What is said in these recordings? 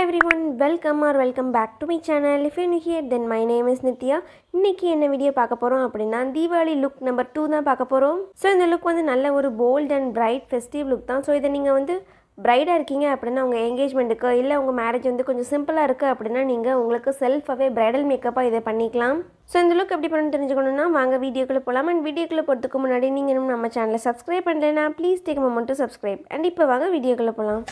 everyone, welcome or welcome back to my channel. If you're new here, then my name is Nitya. இன்னைக்கு என்ன video பார்க்க போகிறோம் அப்படின்னா Deepavali look number two தான் பார்க்க போகிறோம் ஸோ இந்த லுக் வந்து நல்ல ஒரு bold and bright festive look தான் ஸோ இதை நீங்கள் வந்து பிரைடாக இருக்கீங்க அப்படின்னா உங்கள் என்கேஜ்மெண்ட்டுக்கு இல்லை உங்கள் மேரேஜ் வந்து கொஞ்சம் சிம்பிளாக இருக்குது அப்படின்னா நீங்கள் உங்களுக்கு செல்ஃபாகவே பிரைடல் மேக்கப்பாக இதை பண்ணிக்கலாம் ஸோ இந்த லுக் எப்படி பண்ணணும் தெரிஞ்சுக்கணும்னா வாங்க வீடியோக்குள்ளே போகலாம் அண்ட் வீடியோக்குள்ளே போகிறதுக்கு முன்னாடி நீங்கள் இன்னும் நம்ம சேனலை சப்ஸ்கிரைப் பண்ணலைன்னா please take moment to subscribe and இப்போ வாங்க வீடியோக்குள்ளே போகலாம்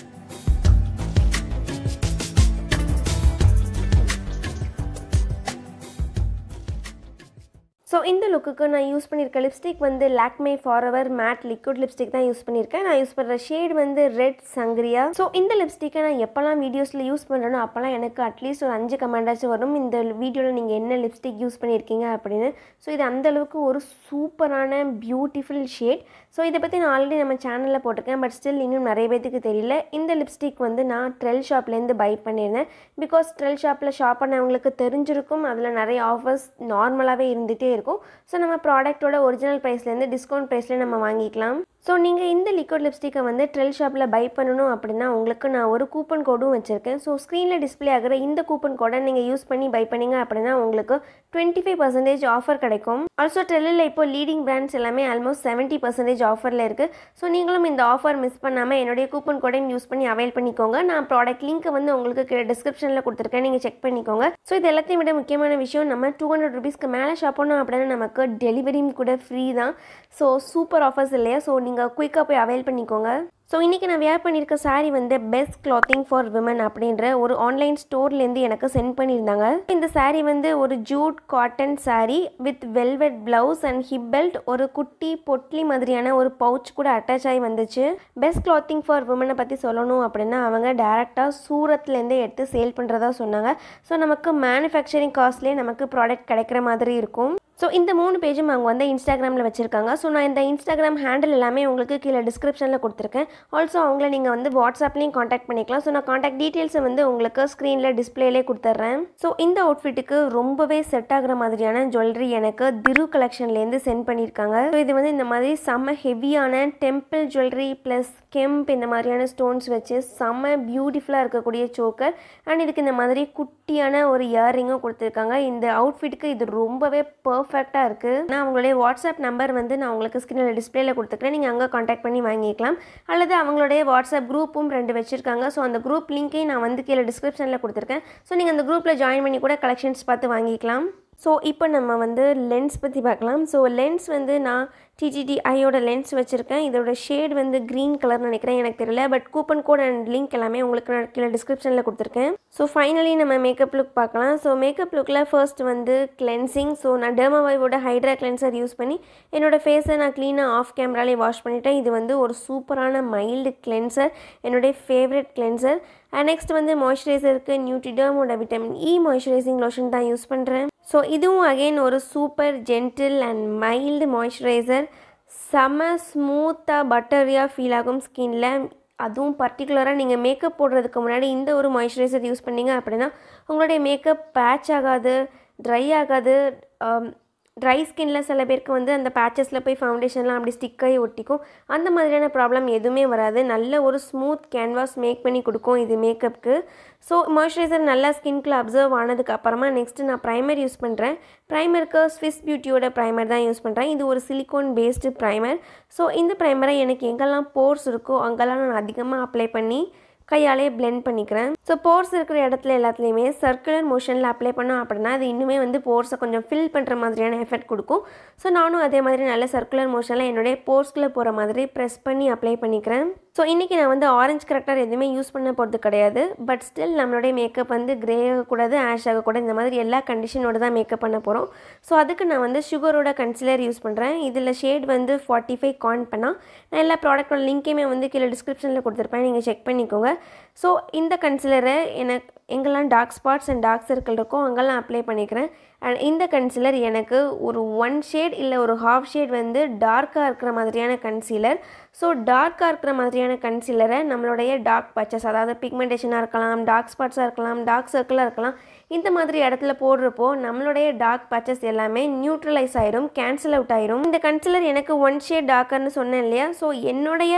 ஸோ இந்த லுக்குக்கு நான் யூஸ் பண்ணியிருக்க லிப்ஸ்டிக் வந்து Lakme forever matte liquid lipstick தான் யூஸ் பண்ணியிருக்கேன் நான் யூஸ் பண்ணுற ஷேட் வந்து ரெட் சங்கரியா ஸோ இந்த லிப்ஸ்டிக்கை நான் எப்போல்லாம் வீடியோஸில் யூஸ் பண்ணுறேனோ அப்போல்லாம் எனக்கு அட்லீஸ்ட் ஒரு அஞ்சு கமெண்டாச்சும் வரும் இந்த வீடியோவில் நீங்கள் என்ன லிப்ஸ்டிக் யூஸ் பண்ணியிருக்கீங்க அப்படின்னு ஸோ இது அந்தளவுக்கு ஒரு சூப்பரான பியூட்டிஃபுல் ஷேட் ஸோ இதை பற்றி நான் ஆல்ரெடி நம்ம சேனலில் போட்டிருக்கேன் பட் ஸ்டில் இன்னும் நிறைய பேத்துக்கு தெரியல இந்த லிப்ஸ்டிக் வந்து நான் ட்ரெல் ஷாப்லேருந்து பை பண்ணியிருந்தேன் பிகாஸ் ட்ரெல் ஷாப்பில் ஷாப் பண்ணவங்களுக்கு தெரிஞ்சிருக்கும் அதில் நிறைய ஆஃபர்ஸ் நார்மலாகவே இருந்துகிட்டே இருக்கும் ஸோ நம்ம ப்ராடக்ட்டோட ஒரிஜினல் ப்ரைஸ்லேருந்து டிஸ்கவுண்ட் ப்ரைஸில் நம்ம வாங்கிக்கலாம் ஸோ நீங்கள் இந்த லிக்விட் லிப்ஸ்டிக்கை வந்து ட்ரெல் ஷாப்பில் பை பண்ணணும் அப்படின்னா உங்களுக்கு நான் ஒரு கூப்பன் கோடும் வச்சுருக்கேன் ஸோ ஸ்க்ரீனில் டிஸ்பிளே ஆகிற இந்த கூப்பன் கோடை நீங்கள் யூஸ் பண்ணி பை பண்ணீங்க அப்படின்னா உங்களுக்கு டுவெண்ட்டி ஃபைவ் பர்சன்டேஜ் ஆஃபர் கிடைக்கும் ஆல்சோ ட்ரெல்லில் இப்போ லீடிங் பிராண்ட்ஸ் எல்லாமே ஆல்மோஸ்ட் செவன்ட்டி பர்சன்டேஜ் ஆஃபரில் இருக்குது ஸோ நீங்களும் இந்த ஆஃபர் மிஸ் பண்ணாமல் என்னுடைய கூப்பன் கோடையும் யூஸ் பண்ணி அவைல் பண்ணிக்கோங்க நான் ப்ராடக்ட் லிங்க் வந்து உங்களுக்கு கீழே டிஸ்கிரிப்ஷனில் கொடுத்துருக்கேன் நீங்கள் செக் பண்ணிக்கோங்க ஸோ இது எல்லாத்தையும் விட முக்கியமான விஷயம் நம்ம டூ ஹண்ட்ரட் ருபீஸ்க்கு மேலே ஷாப் பண்ணோம் அப்படின்னா நமக்கு டெலிவரியும் கூட ஃப்ரீ தான் ஸோ சூப்பர் ஆஃபர்ஸ் இல்லையா ஸோ நீங்கள் குயிக்காக போய் அவைல் பண்ணிக்கோங்க ஸோ இன்றைக்கி நான் வேர் பண்ணியிருக்க சாரீ வந்து பெஸ்ட் கிளாத்திங் ஃபார் விமன் அப்படின்ற ஒரு ஆன்லைன் ஸ்டோர்லேருந்து எனக்கு சென்ட் பண்ணியிருந்தாங்க இந்த சாரீ வந்து ஒரு jute cotton sari with velvet blouse and hip belt ஒரு குட்டி பொட்லி மாதிரியான ஒரு பவுச் கூட அட்டாச் ஆகி வந்துச்சு பெஸ்ட் கிளாத்திங் ஃபார் விமனை பற்றி சொல்லணும் அப்படின்னா அவங்க டேரெக்டாக சூரத்லேருந்தே எடுத்து சேல் பண்ணுறதா சொன்னாங்க ஸோ நமக்கு மேனுஃபேக்சரிங் காஸ்ட்லேயே நமக்கு ப்ராடக்ட் கிடைக்கிற மாதிரி இருக்கும் ஸோ இந்த மூணு பேஜும் அவங்க வந்து இன்ஸ்டாகிராமில் வச்சுருக்காங்க ஸோ நான் இந்த இன்ஸ்டாகிராம் ஹேண்டில் எல்லாமே உங்களுக்கு கீழே டிஸ்கிரிப்ஷனில் கொடுத்துருக்கேன் ஆல்சோ அவங்கள நீங்கள் வந்து வாட்ஸ்அப்லேயும் காண்டாக்ட் பண்ணிக்கலாம் ஸோ நான் காண்டாக்ட் டீட்டெயில்ஸை வந்து உங்களுக்கு ஸ்க்ரீனில் டிஸ்பிளேலே கொடுத்துட்றேன் ஸோ இந்த அவுட்ஃபிட்டுக்கு ரொம்பவே செட் ஆகிற மாதிரியான ஜுவல்லரி எனக்கு திரு கலெக்ஷன்லேருந்து சென்ட் பண்ணியிருக்காங்க ஸோ இது வந்து இந்த மாதிரி செம்ம ஹெவியான டெம்பிள் ஜுவல்லரி ப்ளஸ் கெம்ப் இந்த மாதிரியான ஸ்டோன்ஸ் வச்சு செம்ம பியூட்டிஃபுல்லாக இருக்கக்கூடிய சோக்கர் அண்ட் இதுக்கு இந்த மாதிரி குட்டியான ஒரு இயர்ரிங்கும் கொடுத்துருக்காங்க இந்த அவுட்ஃபிட்டுக்கு இது ரொம்பவே பர்ஃபெக்டாக இருக்குது நான் அவங்களுடைய வாட்ஸ்அப் நம்பர் வந்து நான் உங்களுக்கு ஸ்க்ரீனில் டிஸ்பிளேல கொடுத்துருக்கேன் நீங்கள் அங்கே காண்டாக்ட் பண்ணி வாங்கிக்கலாம் அல்லது அவங்களுடைய வாட்ஸ்அப் குரூப்பும் ரெண்டு வச்சுருக்காங்க ஸோ அந்த குரூப் லிங்க்கையும் நான் வந்து கீழே டிஸ்கிரிப்ஷனில் கொடுத்துருக்கேன் ஸோ நீங்கள் அந்த குரூப்பில் ஜாயின் பண்ணி கூட கலெக்ஷன்ஸ் பார்த்து வாங்கிக்கலாம் ஸோ இப்போ நம்ம வந்து லென்ஸ் பற்றி பார்க்கலாம் ஸோ லென்ஸ் வந்து நான் டிஜிடி ஐயோட லென்ஸ் வச்சுருக்கேன் இதோட ஷேட் வந்து க்ரீன் கலர்னு நினைக்கிறேன் எனக்கு தெரியல but coupon code and link எல்லாமே உங்களுக்கு நான் கீழே டிஸ்கிரிப்ஷனில் கொடுத்துருக்கேன் ஸோ ஃபைனலி நம்ம மேக்கப் லுக் பார்க்கலாம் ஸோ மேக்கப் லுக்கில் ஃபர்ஸ்ட் வந்து கிளென்சிங் ஸோ நான் டெர்மாவைவோட ஹைட்ரா கிளென்சர் யூஸ் பண்ணி என்னோடய ஃபேஸை நான் க்ளீனாக ஆஃப் கேமராலே வாஷ் பண்ணிட்டேன் இது வந்து ஒரு சூப்பரான மைல்டு கிளென்சர் என்னுடைய ஃபேவரட் கிளென்சர் அண்ட் நெக்ஸ்ட் வந்து மாய்ஸ்சரைசருக்கு நியூட்ரிடர்மோட விட்டமின் இ மாய்ஸ்சரைசிங் லோஷன் தான் யூஸ் பண்ணுறேன் ஸோ இதுவும் அகெயின் ஒரு super gentle and mild moisturizer செம ஸ்மூத்தாக பட்டரியாக ஃபீல் ஆகும் ஸ்கின்னில் அதுவும் பர்டிகுலராக நீங்கள் மேக்கப் போடுறதுக்கு முன்னாடி இந்த ஒரு மாய்ஸ்சரைசர் யூஸ் பண்ணிங்க அப்படின்னா உங்களுடைய மேக்கப் பேட்ச் ஆகாது ட்ரை ஆகாது ட்ரை ஸ்கின்ல சில பேருக்கு வந்து அந்த பேச்சஸில் போய் ஃபவுண்டேஷன்லாம் அப்படி ஸ்டிக்காகி ஒட்டிக்கும் அந்த மாதிரியான ப்ராப்ளம் எதுவுமே வராது நல்ல ஒரு ஸ்மூத் கேன்வாஸ் மேக் பண்ணி கொடுக்கும் இது மேக்கப்புக்கு ஸோ மாய்ஸ்சரைசர் நல்லா ஸ்கின்குள்ளே அப்சர்வ் ஆனதுக்கு அப்புறமா நெக்ஸ்ட்டு நான் ப்ரைமர் யூஸ் பண்ணுறேன் ப்ரைமருக்கு ஸ்விஸ் பியூட்டியோட ப்ரைமர் தான் யூஸ் பண்ணுறேன் இது ஒரு சிலிக்கோன் பேஸ்டு ப்ரைமர் ஸோ இந்த ப்ரைமரை எனக்கு எங்கெல்லாம் போர்ஸ் இருக்கோ அங்கெல்லாம் நான் அதிகமாக அப்ளை பண்ணி கையாலே பிளெண்ட் பண்ணிக்கிறேன் ஸோ போர்ஸ் இருக்கிற இடத்துல எல்லாத்துலேயுமே சர்க்குலர் மோஷனில் அப்ளை பண்ணோம் அப்படின்னா அது இன்னுமே வந்து போர்ஸை கொஞ்சம் ஃபில் பண்ணுற மாதிரியான எஃபெக்ட் கொடுக்கும் ஸோ நானும் அதே மாதிரி நல்ல சர்க்குலர் மோஷனில் என்னுடைய போர்ஸ்குள்ளே போகிற மாதிரி ப்ரெஸ் பண்ணி அப்ளை பண்ணிக்கிறேன் ஸோ இன்றைக்கி நான் வந்து ஆரஞ்ச் கரெக்டாக எதுவுமே யூஸ் பண்ண போகிறது கிடையாது பட் ஸ்டில் நம்மளுடைய மேக்கப் வந்து க்ரே ஆகக்கூடாது ஆஷ் ஆகக்கூடாது இந்த மாதிரி எல்லா கண்டிஷனோட தான் மேக்கப் பண்ண போகிறோம் ஸோ அதுக்கு நான் வந்து சுகரோட கன்சிலர் யூஸ் பண்ணுறேன் இதில் ஷேட் வந்து ஃபார்ட்டி ஃபைவ் கான் பண்ணால் நான் எல்லா ப்ராடக்ட்டோட லிங்க்கையுமே வந்து கீழே டிஸ்கிரிப்ஷனில் கொடுத்துருப்பேன் நீங்கள் செக் பண்ணிக்கோங்க ஸோ இந்த கன்சிலரை எனக்கு எங்கெல்லாம் dark spots and dark circle இருக்கோ அங்கெல்லாம் அப்ளை பண்ணிக்கிறேன் அண்ட் இந்த கன்சிலர் எனக்கு ஒரு ஒன் ஷேட் இல்லை ஒரு ஹாஃப் ஷேட் வந்து டார்க்காக இருக்கிற மாதிரியான கன்சீலர் ஸோ டார்க்காக இருக்கிற மாதிரியான கன்சீலரை நம்மளுடைய டார்க் பச்சஸ் அதாவது பிக்மெண்டேஷனாக இருக்கலாம் டார்க் ஸ்பாட்ஸாக இருக்கலாம் டார்க் சர்க்கிளாக இருக்கலாம் இந்த மாதிரி இடத்துல போடுறப்போ நம்மளுடைய டார்க் பச்சஸ் எல்லாமே நியூட்ரலைஸ் ஆயிரும் கேன்சல் அவுட் ஆயிரும் இந்த கன்சிலர் எனக்கு ஒன் ஷேட் டார்க்கர்னு சொன்னேன் இல்லையா ஸோ என்னுடைய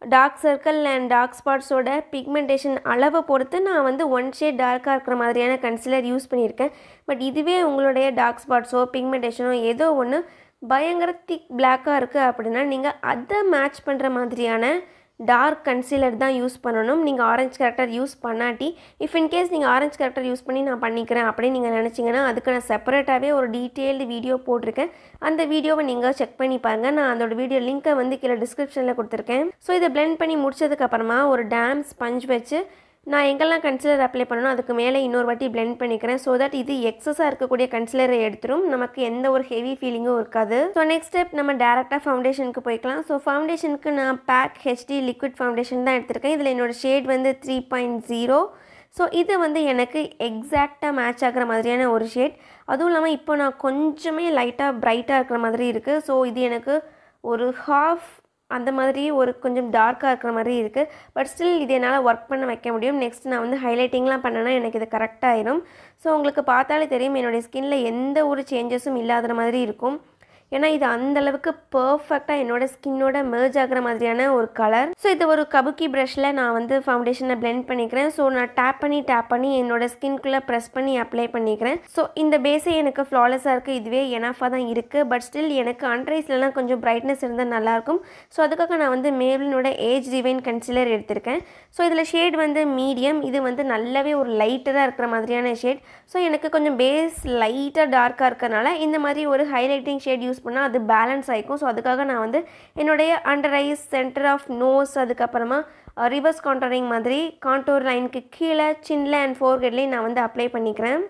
டார்க் சர்க்கிள் அண்ட் டார்க் ஸ்பாட்ஸோட பிக்மெண்டேஷன் அளவை பொறுத்து நான் வந்து ஒன் ஷேட் டார்க்காக இருக்கிற மாதிரியான கன்சிலர் யூஸ் பண்ணியிருக்கேன் பட் இதுவே உங்களுடைய டார்க் ஸ்பாட்ஸோ பிக்மெண்டேஷனோ ஏதோ ஒன்று பயங்கர திக் பிளாக்காக இருக்குது அப்படின்னா நீங்கள் அதை மேட்ச் பண்ணுற மாதிரியான டார்க் கன்சீலர் தான் யூஸ் பண்ணணும் நீங்கள் ஆரஞ்ச் கரெக்டர் யூஸ் பண்ணாட்டி இஃப் இன்கேஸ் நீங்கள் ஆரஞ்ச் கரெக்டர் யூஸ் பண்ணி நான் பண்ணிக்கிறேன் அப்படின்னு நீங்கள் நினச்சிங்கன்னா அதுக்கு நான் செப்பரேட்டாகவே ஒரு டீட்டெயில்டு வீடியோ போட்டிருக்கேன் அந்த வீடியோவை நீங்கள் செக் பண்ணி பாருங்கள் நான் அதோட வீடியோ லிங்க்கை வந்து கீழே டிஸ்கிரிப்ஷனில் கொடுத்துருக்கேன் ஸோ இதை பிளெண்ட் பண்ணி முடிச்சதுக்கப்புறமா ஒரு டேம் ஸ்பஞ்ச் வச்சு நான் எங்கெல்லாம் கன்சிலர் அப்ளை பண்ணணும் அதுக்கு மேலே இன்னொரு வாட்டி பிளெண்ட் பண்ணிக்கிறேன் ஸோ தட் இது எக்ஸஸாக இருக்கக்கூடிய கன்சிலரை எடுத்துரும் நமக்கு எந்த ஒரு ஹெவி ஃபீலிங்கும் இருக்காது ஸோ நெக்ஸ்ட் ஸ்டெப் நம்ம டேரெக்டாக ஃபவுண்டேஷனுக்கு போய்க்கலாம் ஸோ ஃபவுண்டேஷனுக்கு நான் பேக் ஹெச்டி லிக்விட் ஃபவுண்டேஷன் தான் எடுத்திருக்கேன் இதில் என்னோடய ஷேட் வந்து த்ரீ பாயிண்ட் ஜீரோ ஸோ இது வந்து எனக்கு எக்ஸாக்டாக மேட்ச் ஆகிற மாதிரியான ஒரு ஷேட் அதுவும் இல்லாமல் இப்போ நான் கொஞ்சமே லைட்டாக ப்ரைட்டாக இருக்கிற மாதிரி இருக்குது ஸோ இது எனக்கு ஒரு ஹாஃப் அந்த மாதிரி ஒரு கொஞ்சம் டார்க்காக இருக்கிற மாதிரி இருக்குது பட் ஸ்டில் இது என்னால் ஒர்க் பண்ண வைக்க முடியும் நெக்ஸ்ட் நான் வந்து ஹைலைட்டிங்லாம் பண்ணேன்னா எனக்கு இது கரெக்டாகிடும் ஸோ உங்களுக்கு பார்த்தாலே தெரியும் என்னுடைய ஸ்கின்ல எந்த ஒரு சேஞ்சஸும் இல்லாத மாதிரி இருக்கும் ஏன்னா இது அந்த அளவுக்கு பர்ஃபெக்டாக என்னோட ஸ்கின்னோட மெர்ஜ் ஆகிற மாதிரியான ஒரு கலர் ஸோ இது ஒரு கபுக்கி ப்ரஷில் நான் வந்து ஃபவுண்டேஷனை பிளெண்ட் பண்ணிக்கிறேன் ஸோ நான் டேப் பண்ணி டேப் பண்ணி என்னோட ஸ்கின்குள்ளே ப்ரெஸ் பண்ணி அப்ளை பண்ணிக்கிறேன் ஸோ இந்த பேஸே எனக்கு ஃப்ளாலெஸ்ஸாக இருக்குது இதுவே எனஃபாக தான் இருக்குது பட் ஸ்டில் எனக்கு அன்ரைஸ்லலாம் கொஞ்சம் பிரைட்னஸ் இருந்தால் நல்லாயிருக்கும் ஸோ அதுக்காக நான் வந்து மேப்ளினோட ஏஜ் டிவைன் கன்சிலர் எடுத்திருக்கேன் ஸோ இதில் ஷேட் வந்து மீடியம் இது வந்து நல்லாவே ஒரு லைட்டராக இருக்கிற மாதிரியான ஷேட் ஸோ எனக்கு கொஞ்சம் பேஸ் லைட்டாக டார்க்காக இருக்கறனால இந்த மாதிரி ஒரு ஹைலைட்டிங் ஷேட் யூஸ் பண்ணால் அது பேலன்ஸ் ஆகிக்கும் ஸோ அதுக்காக நான் வந்து என்னுடைய under eyes center of nose அதுக்கப்புறமா ரிவர்ஸ் கான்டோரிங் மாதிரி கான்டோர் லைனுக்கு கீழே சின்ல அண்ட் ஃபோர்கெட்லேயும் நான் வந்து அப்ளை பண்ணிக்கிறேன்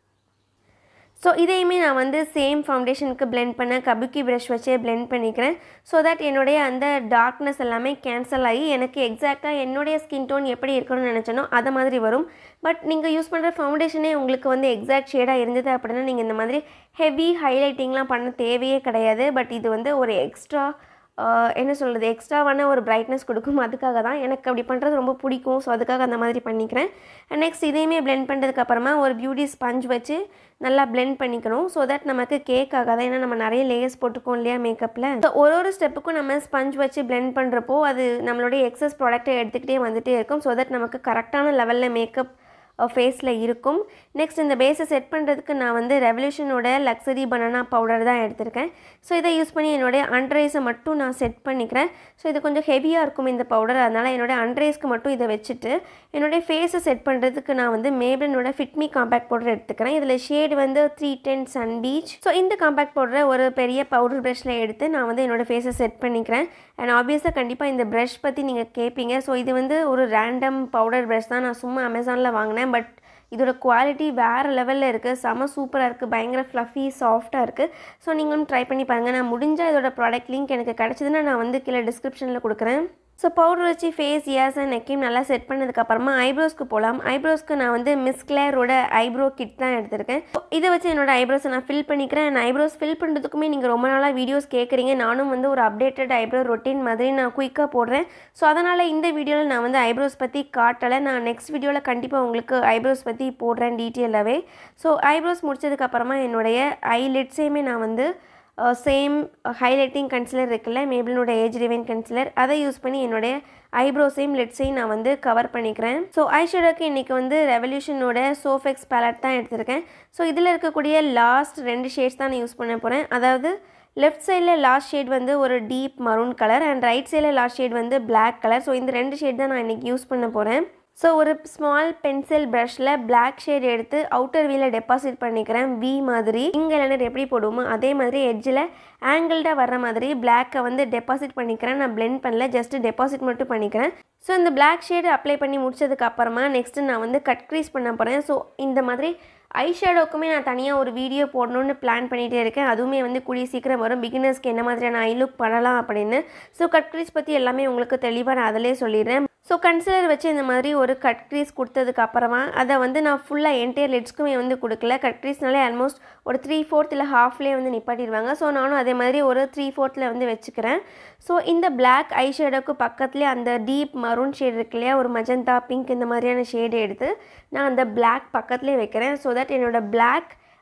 ஸோ இதையுமே நான் வந்து சேம் ஃபவுண்டேஷனுக்கு பிளெண்ட் பண்ண கபுக்கி ப்ரஷ் வச்சே பிளெண்ட் பண்ணிக்கிறேன் ஸோ தட் என்னுடைய அந்த டார்க்னஸ் எல்லாமே கேன்சல் ஆகி எனக்கு எக்ஸாக்டாக என்னுடைய ஸ்கின் டோன் எப்படி இருக்கணும்னு நினச்சனோ அதை மாதிரி வரும் பட் நீங்கள் யூஸ் பண்ணுற ஃபவுண்டேஷனே உங்களுக்கு வந்து எக்ஸாக்ட் ஷேடாக இருந்தது அப்படின்னா நீங்கள் இந்த மாதிரி ஹெவி ஹைலைட்டிங்லாம் பண்ண தேவையே கிடையாது பட் இது வந்து ஒரு எக்ஸ்ட்ரா என்ன சொல்கிறது எக்ஸ்ட்ராவான ஒரு பிரைட்னஸ் கொடுக்கும் அதுக்காக தான் எனக்கு அப்படி பண்ணுறது ரொம்ப பிடிக்கும் ஸோ அதுக்காக அந்த மாதிரி பண்ணிக்கிறேன் நெக்ஸ்ட் இதையுமே பிளெண்ட் பண்ணுறதுக்கப்புறமா ஒரு பியூட்டி ஸ்பஞ்ச் வச்சு நல்லா பிளெண்ட் பண்ணிக்கணும் ஸோ தட் நமக்கு கேக் ஆகாது ஏன்னா நம்ம நிறைய லேயர்ஸ் போட்டுக்கோம் இல்லையா மேக்கப்பில் ஸோ ஒரு ஒரு ஸ்டெப்புக்கும் நம்ம ஸ்பஞ்ச் வச்சு பிளெண்ட் பண்ணுறப்போ அது நம்மளுடைய எக்ஸஸ் ப்ராடக்ட்டை எடுத்துக்கிட்டே வந்துகிட்டே இருக்கும் ஸோ தட் நமக்கு கரெக்டான லெவலில் மேக்கப் ஃபேஸில் இருக்கும் நெக்ஸ்ட் இந்த பேஸை செட் பண்ணுறதுக்கு நான் வந்து ரெவல்யூஷனோட லக்ஸரி பனானா பவுடர் தான் எடுத்திருக்கேன் ஸோ இதை யூஸ் பண்ணி என்னுடைய அண்ட்ரைஸை மட்டும் நான் செட் பண்ணிக்கிறேன் ஸோ இது கொஞ்சம் ஹெவியாக இருக்கும் இந்த பவுடர் அதனால் என்னோடய அண்ட்ரைஸ்க்கு மட்டும் இதை வச்சுட்டு என்னுடைய ஃபேஸை செட் பண்ணுறதுக்கு நான் வந்து மேப்ளினோட ஃபிட்மி காம்பேக்ட் பவுடர் எடுத்துக்கிறேன் இதில் ஷேடு வந்து three ten sun peach so இந்த காம்பேக்ட் பவுடரை ஒரு பெரிய பவுடர் ப்ரஷில் எடுத்து நான் வந்து என்னோடய ஃபேஸை செட் பண்ணிக்கிறேன் அண்ட் ஆப்வியஸாக கண்டிப்பாக இந்த ப்ரஷ் பற்றி நீங்கள் கேட்பீங்க ஸோ இது வந்து ஒரு ரேண்டம் பவுடர் ப்ரஷ் தான் நான் சும்மா அமேசானில் வாங்கினேன் பட் இதோட குவாலிட்டி வேறு லெவலில் இருக்குது செம சூப்பராக இருக்குது பயங்கர ஃப்ளஃபி சாஃப்டாக இருக்குது ஸோ நீங்களும் ட்ரை பண்ணி பாருங்கள் நான் முடிஞ்சால் இதோட ப்ராடக்ட் லிங்க் எனக்கு கிடச்சிதுன்னா நான் வந்து கீழே டிஸ்கிரிப்ஷனில் கொடுக்குறேன் ஸோ பவுடர் வச்சு ஃபேஸ் இயர்ஸ் அண்ட் நெக்கையும் நல்லா செட் பண்ணதுக்கப்புறமா ஐப்ரோஸ்க்கு போகலாம் ஐப்ரோஸ்க்கு நான் வந்து மிஸ் கிளேரோட ஐப்ரோ கிட் தான் எடுத்திருக்கேன் இதை வச்சு என்னோட ஐப்ரோஸை நான் ஃபில் பண்ணிக்கிறேன் அண்ட் ஐப்ரோஸ் ஃபில் பண்ணுறதுக்குமே நீங்கள் ரொம்ப நாளாக வீடியோஸ் கேட்குறீங்க நானும் வந்து ஒரு அப்டேட்டட் ஐப்ரோ ரொட்டீன் மாதிரி நான் குயிக்காக போடுறேன் ஸோ அதனால் இந்த வீடியோவில் நான் வந்து ஐப்ரோஸ் பற்றி காட்டலை நான் நெக்ஸ்ட் வீடியோவில் கண்டிப்பாக உங்களுக்கு ஐப்ரோஸ் பற்றி போடுறேன் டீட்டெயிலாகவே ஸோ ஐப்ரோஸ் முடிச்சதுக்கப்புறமா என்னுடைய ஐ லிட்ஸையுமே நான் வந்து சேம் ஹைலைட்டிங் கன்சிலர் இருக்குல்ல மேபிளனோட ஏஜ் ரிவைன் கன்சிலர் அதை யூஸ் பண்ணி என்னுடைய ஐப்ரோஸையும் லிட்ஸையும் நான் வந்து கவர் பண்ணிக்கிறேன் ஸோ ஐஷேடோக்கு இன்றைக்கி வந்து ரெவல்யூஷனோட சோஃபெக்ஸ் பேலட் தான் எடுத்திருக்கேன் ஸோ இதில் இருக்கக்கூடிய லாஸ்ட் ரெண்டு ஷேட்ஸ் தான் நான் யூஸ் பண்ண போகிறேன் அதாவது லெஃப்ட் சைடில் லாஸ்ட் ஷேட் வந்து ஒரு deep maroon colour and right சைடில் லாஸ்ட் ஷேட் வந்து பிளாக் கலர் ஸோ இந்த ரெண்டு ஷேட் தான் நான் இன்றைக்கி யூஸ் பண்ண போகிறேன் ஸோ ஒரு ஸ்மால் பென்சில் ப்ரஷில் பிளாக் ஷேட் எடுத்து அவுட்டர் வீல டெபாசிட் பண்ணிக்கிறேன் வி மாதிரி இங்கே லைனர் எப்படி போடுவோமோ அதே மாதிரி எட்ஜில் ஆங்கிள்டாக வர்ற மாதிரி பிளாக்கை வந்து டெபாசிட் பண்ணிக்கிறேன் நான் பிளெண்ட் பண்ணல ஜஸ்ட் டெபாசிட் மட்டும் பண்ணிக்கிறேன் ஸோ இந்த பிளாக் ஷேடு அப்ளை பண்ணி முடிச்சதுக்கு அப்புறமா நெக்ஸ்ட்டு நான் வந்து கட் க்ரீஸ் பண்ண போகிறேன் ஸோ இந்த மாதிரி ஐ ஷேடோக்குமே நான் தனியாக ஒரு வீடியோ போடணுன்னு பிளான் பண்ணிகிட்டே இருக்கேன் அதுவுமே வந்து கூடிய சீக்கிரம் வரும் பிகினர்ஸ்க்கு என்ன மாதிரியான ஐ லுக் பண்ணலாம் அப்படின்னு ஸோ கட் க்ரீஸ் பற்றி எல்லாமே உங்களுக்கு தெளிவாக நான் அதிலே சொல்லிடுறேன் ஸோ கன்சிலர் வச்சு இந்த மாதிரி ஒரு கட் க்ரீஸ் கொடுத்ததுக்கு அப்புறமா அதை வந்து நான் ஃபுல்லாக என்டையர் லிட்ஸ்க்குமே வந்து கொடுக்கல கட் க்ரீஸ்னாலே ஆல்மோஸ்ட் ஒரு த்ரீ ஃபோர்த் இல்லை ஹாஃப்லேயே வந்து நிப்பாட்டிடுவாங்க ஸோ நானும் அதே மாதிரி ஒரு த்ரீ ஃபோர்த்தில் வந்து வச்சுக்கிறேன் ஸோ இந்த பிளாக் ஐ ஷேடோக்கு பக்கத்துலேயே அந்த டீப் மரூன் ஷேட் இருக்கு இல்லையா ஒரு மஜந்தா பிங்க் இந்த மாதிரியான ஷேடு எடுத்து நான் அந்த பிளாக் பக்கத்துலேயே வைக்கிறேன் ஸோ தட் என்னோடய பிளாக்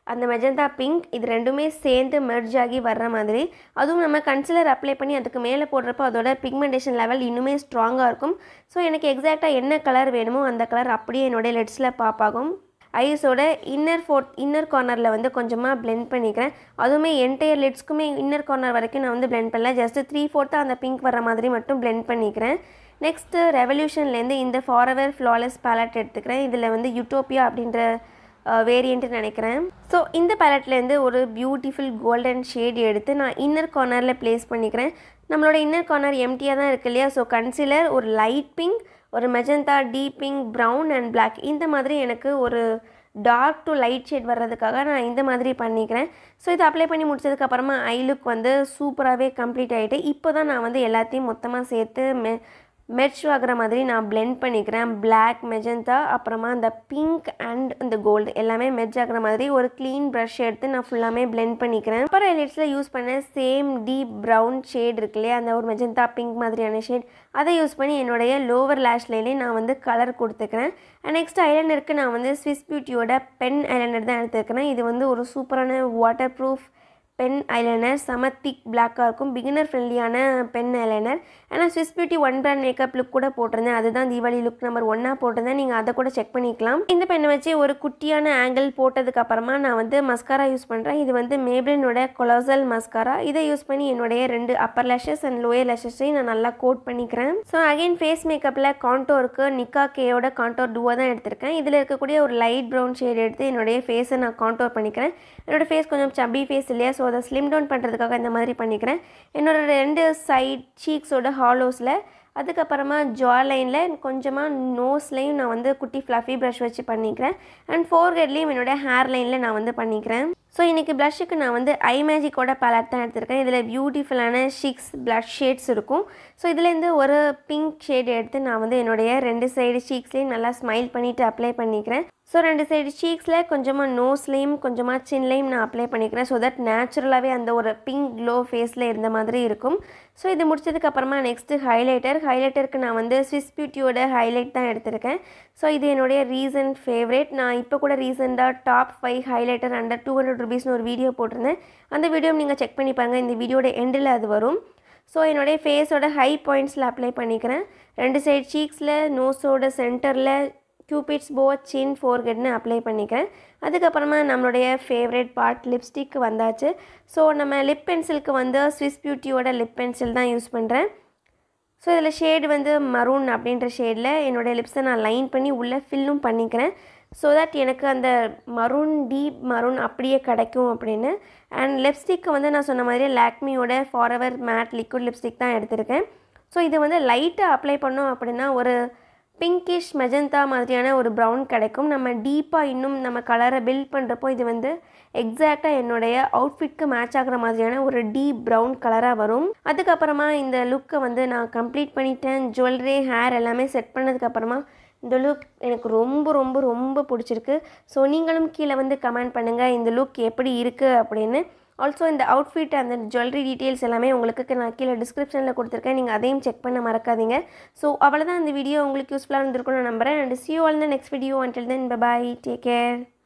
அந்த மெஜந்தா பிங்க் இது ரெண்டுமே சேர்ந்து மெர்ஜ் ஆகி வர்ற மாதிரி அதுவும் நம்ம கன்சிலர் அப்ளை பண்ணி அதுக்கு மேலே போடுறப்போ அதோட பிக்மெண்டேஷன் லெவல் இன்னுமே ஸ்ட்ராங்காக இருக்கும் ஸோ எனக்கு எக்ஸாக்டாக என்ன கலர் வேணுமோ அந்த கலர் அப்படியே என்னுடைய லெட்ஸில் பாப்பாகும் ஐஸோட இன்னர் ஃபோர்ட் இன்னர் கார்னரில் வந்து கொஞ்சமாக blend பண்ணிக்கிறேன் அதுவுமே என்டையர் லிட்ஸ்க்குமே இன்னர் கார்னர் வரைக்கும் நான் வந்து blend பண்ணல ஜஸ்ட் த்ரீ ஃபோர்த்தாக அந்த பிங்க் வர மாதிரி மட்டும் blend பண்ணிக்கிறேன் நெக்ஸ்ட்டு ரெவல்யூஷன்லேருந்து இந்த ஃபாரவர் ஃப்ளாலெஸ் பேலட் எடுத்துக்கிறேன் இதில் வந்து யூட்டோப்பியா அப்படின்ற வேரியண்ட்டு நினைக்கிறேன் ஸோ இந்த பேலட்லேருந்து ஒரு பியூட்டிஃபுல் கோல்டன் ஷேட் எடுத்து நான் இன்னர் கார்னரில் ப்ளேஸ் பண்ணிக்கிறேன் நம்மளோட இன்னர் கார்னர் எம்டியாக தான் இருக்கு இல்லையா ஸோ கன்சிலர் ஒரு லைட் பிங்க் ஒரு magenta deep pink brown and Black இந்த மாதிரி எனக்கு ஒரு டார்க் டு லைட் ஷேட் வர்றதுக்காக நான் இந்த மாதிரி பண்ணிக்கிறேன் ஸோ இதை அப்ளை பண்ணி முடிச்சதுக்கப்புறமா ஐ லுக் வந்து சூப்பராகவே கம்ப்ளீட் ஆகிட்டு இப்போ தான் நான் வந்து எல்லாத்தையும் மொத்தமாக சேர்த்து மெ மெர்ச் ஆகிற மாதிரி நான் blend பண்ணிக்கிறேன் Black மெஜந்தா அப்புறமா அந்த பிங்க் அண்ட் இந்த கோல்டு எல்லாமே மெர்ஜ் ஆகிற மாதிரி ஒரு க்ளீன் ப்ரஷ் எடுத்து நான் ஃபுல்லாமே blend பண்ணிக்கிறேன் அப்புறம் ஹைலைட்ஸில் யூஸ் பண்ண சேம் டீப் ப்ரௌன் ஷேட் இருக்கு இல்லையா அந்த ஒரு மெஜந்தா பிங்க் மாதிரியான ஷேட் அதை யூஸ் பண்ணி என்னுடைய லோவர் லேஷ் லைன்லேயே நான் வந்து கலர் கொடுத்துக்கிறேன் அண்ட் நெக்ஸ்ட் ஐலைனருக்கு நான் வந்து ஸ்விஸ் பியூட்டியோட பென் ஐலைனர் தான் எடுத்துக்கிறேன் இது வந்து ஒரு சூப்பரான வாட்டர் ப்ரூஃப் பென் ஐலைனர் செம திக் பிளாக்காக இருக்கும் பிகினர் ஃப்ரெண்ட்லியான பென் ஐலைனர் ஆனால் Swiss beauty one brand makeup look கூட போட்டிருந்தேன் அதுதான் தீபாவளி லுக் நம்பர் ஒன்னாக போட்டிருந்தேன் நீங்கள் அதை கூட செக் பண்ணிக்கலாம் இந்த பெண்ணை வச்சு ஒரு குட்டியான ஆங்கிள் போட்டதுக்கு அப்புறமா நான் வந்து மஸ்காரா யூஸ் பண்ணுறேன் இது வந்து மேப்ளினோட கொலோசல் மஸ்காரா இதை யூஸ் பண்ணி என்னுடைய ரெண்டு அப்பர் லேஷஸ் அண்ட் லோயர் லேஷஸையும் நான் நல்லா கோட் பண்ணிக்கிறேன் ஸோ அகைன் ஃபேஸ் மேக்கப்பில் காண்டோருக்கு நிக்கா கேயோட காண்டோர் டூவாக தான் எடுத்திருக்கேன் இதில் இருக்கக்கூடிய ஒரு லைட் ப்ரௌன் ஷேட் எடுத்து என்னுடைய ஃபேஸை நான் காண்டோர் பண்ணிக்கிறேன் என்னோட ஃபேஸ் கொஞ்சம் சப்பி ஃபேஸ் இல்லையா ஸோ அதை ஸ்லிம் டவுன் பண்ணுறதுக்காக இந்த மாதிரி பண்ணிக்கிறேன் என்னோட ரெண்டு சைட் சீக்ஸோட ஹாலோஸில் அதுக்கப்புறமா ஜா லைனில் கொஞ்சமாக நோஸ்லையும் நான் வந்து குட்டி ஃப்ளஃபி ப்ரஷ் வச்சு பண்ணிக்கிறேன் அண்ட் ஃபோர்ஹெட்லேயும் என்னோட ஹேர் லைனில் நான் வந்து பண்ணிக்கிறேன் ஸோ இன்றைக்கி ப்ளஷ்ஷுக்கு நான் வந்து ஐ மேஜிக்கோட பேலட் தான் எடுத்திருக்கேன் இதில் பியூட்டிஃபுல்லான ஷிக்ஸ் ப்ளஷ் ஷேட்ஸ் இருக்கும் ஸோ இதுலேருந்து ஒரு பிங்க் ஷேட் எடுத்து நான் வந்து என்னுடைய ரெண்டு சைடு ஷீக்ஸ்லேயும் நல்லா ஸ்மைல் பண்ணிவிட்டு அப்ளை பண்ணிக்கிறேன் ஸோ ரெண்டு சைடு சீக்ஸில் கொஞ்சமாக நோஸ்லேயும் கொஞ்சமாக சின்லேயும் நான் அப்ளை பண்ணிக்கிறேன் ஸோ தட் நேச்சுரலாகவே அந்த ஒரு பிங்க் க்ளோ ஃபேஸில் இருந்த மாதிரி இருக்கும் ஸோ இது முடிச்சதுக்கப்புறமா நெக்ஸ்ட்டு ஹைலைட்டர் ஹைலைட்டருக்கு நான் வந்து ஸ்விஸ் பியூட்டியோட ஹைலைட் தான் எடுத்திருக்கேன் ஸோ இது என்னுடைய ரீசன்ட் ஃபேவரேட் நான் இப்போ கூட ரீசெண்டாக top five highlighter under two hundred ருபீஸ்னு ஒரு வீடியோ போட்டிருந்தேன் அந்த வீடியோ நீங்கள் செக் பண்ணி பாருங்கள் இந்த வீடியோட எண்டில் அது வரும் ஸோ என்னுடைய ஃபேஸோட ஹை பாயிண்ட்ஸில் அப்ளை பண்ணிக்கிறேன் ரெண்டு சைடு சீக்ஸில் நோஸோட சென்டரில் கியூபிட்ஸ் போ சின் ஃபோர்கெட்னு அப்ளை பண்ணிக்கிறேன் அதுக்கப்புறமா நம்மளுடைய ஃபேவரட் பார்ட் லிப்ஸ்டிக் வந்தாச்சு ஸோ நம்ம லிப் பென்சிலுக்கு வந்து ஸ்விஸ் பியூட்டியோட லிப் பென்சில் தான் யூஸ் பண்ணுறேன் ஸோ இதில் ஷேடு வந்து மரூன் அப்படின்ற ஷேடில் என்னுடைய லிப்ஸை நான் லைன் பண்ணி உள்ளே ஃபில்லும் பண்ணிக்கிறேன் ஸோ தட் எனக்கு அந்த மரூன் டீப் மரூன் அப்படியே கிடைக்கும் அப்படின்னு அண்ட் லிப்ஸ்டிக்கு வந்து நான் சொன்ன மாதிரி லாக்மியோட ஃபாரெவர் மேட் லிக்விட் லிப்ஸ்டிக் தான் எடுத்திருக்கேன் ஸோ இது வந்து லைட்டாக அப்ளை பண்ணோம் அப்படின்னா ஒரு பிங்கிஷ் மெஜந்தா மாதிரியான ஒரு ப்ரௌன் கிடைக்கும் நம்ம டீப்பாக இன்னும் நம்ம கலரை பில்ட் பண்ணுறப்போ இது வந்து எக்ஸாக்டாக என்னுடைய அவுட்ஃபிட்க்கு மேட்ச் ஆகிற மாதிரியான ஒரு டீப் ப்ரௌன் கலராக வரும் அதுக்கப்புறமா இந்த லுக்கை வந்து நான் கம்ப்ளீட் பண்ணிட்டேன் ஜுவல்லரி ஹேர் எல்லாமே செட் பண்ணதுக்கப்புறமா இந்த லுக் எனக்கு ரொம்ப ரொம்ப ரொம்ப பிடிச்சிருக்கு ஸோ நீங்களும் கீழே வந்து கமெண்ட் பண்ணுங்கள் இந்த லுக் எப்படி இருக்குது அப்படின்னு ஆல்சோ இந்த அவுட்ஃபிட் அந்த ஜுவல்லரி டீட்டெயில்ஸ் எல்லாமே உங்களுக்கு நான் கீழே டிஸ்கிரிப்ஷனில் கொடுத்துருக்கேன் நீங்கள் அதையும் செக் பண்ண மறக்காதீங்க ஸோ அவ்வளோதான் இந்த வீடியோ உங்களுக்கு யூஸ்ஃபுல்லாக இருந்திருக்கும்னு நம்புறேன் and see you all the next video until then bye take care